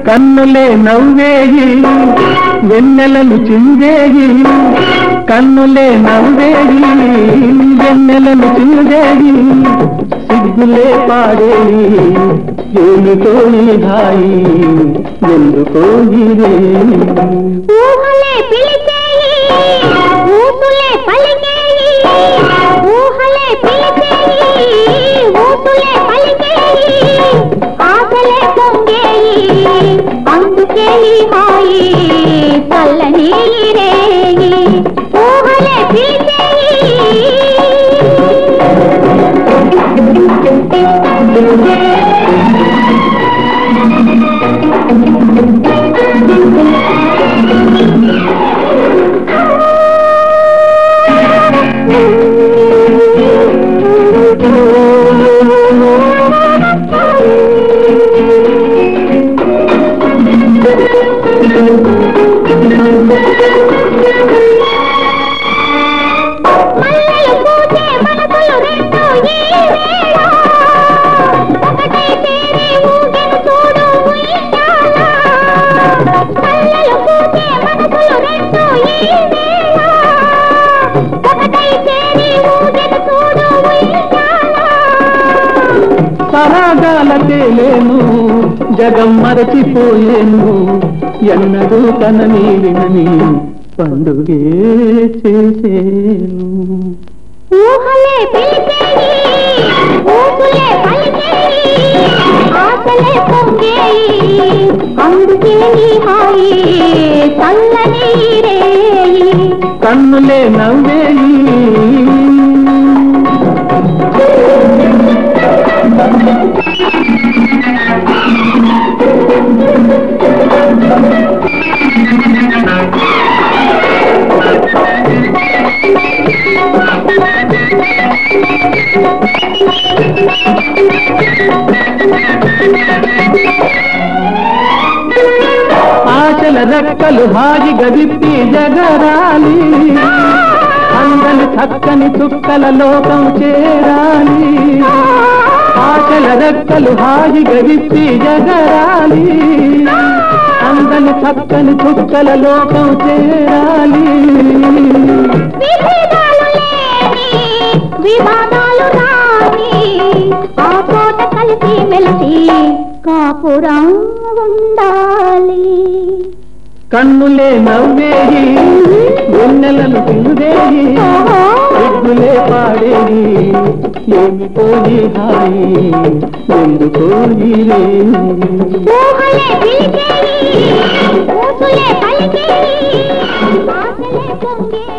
కన్నులే నవ్వేయి వెన్నెలను చిందేయి కన్నులే నవ్వేయి వెన్నెలను చిందేయి సిగ్గులే పాడేయి ఏమిటో ఈ హాయి ఎందుకో ఈ రేయి ఊహలే పిలిచేయి ఊసులే పలికేయి ఊహలే పిలిచేయి ఊసులే పలికేయి ఆశలే పొంగేయి అందుకే ఈ హాయి చల్లని ఈ రేయి ఊహలే మల్లెలు పూచే మనసులు రెండు ఈ వేళ ఒకటై చేరి ఊగెను చూడు ఉయ్యాల మల్లెలు పూచే మనసులు రెండు ఈ వేళ ఒకటై చేరి ఊగెను చూడు ఉయ్యాల సరాగాల తేలేను జగం మరచిపోయేను ఎన్నడూ కనని వినని పండుగే చేసేను ఊహలే పిలిచేయి ఊసులే పలికేయి ఆశలే పొంగేయి అందుకే ఈ హాయి చల్లని ఈ రేయి కన్నులే నవ్వేయి ఆశల రెక్కలు హాయిగా విప్పి జగరాలి అందని చక్కని చుక్కల లోకం చేరాలి ఆశల రెక్కలు హాయిగా విప్పి జగరాలి అందని చక్కని చుక్కల లోకం చేరాలి విభేదాలు లేని వివాదాలు రాని ఆ తోట కలిసి మెలిసి కాపురం ఉండాలి కన్నులే నవ్వేయి వెన్నెలను పిందేయి సిగ్గులే పాడేయి ఏమిటో ఈ హాయి ఎందుకో ఈ రేయి ఊహలే పిలిచేయి ఊసులే పలికేయి ఆశలే పొంగేయి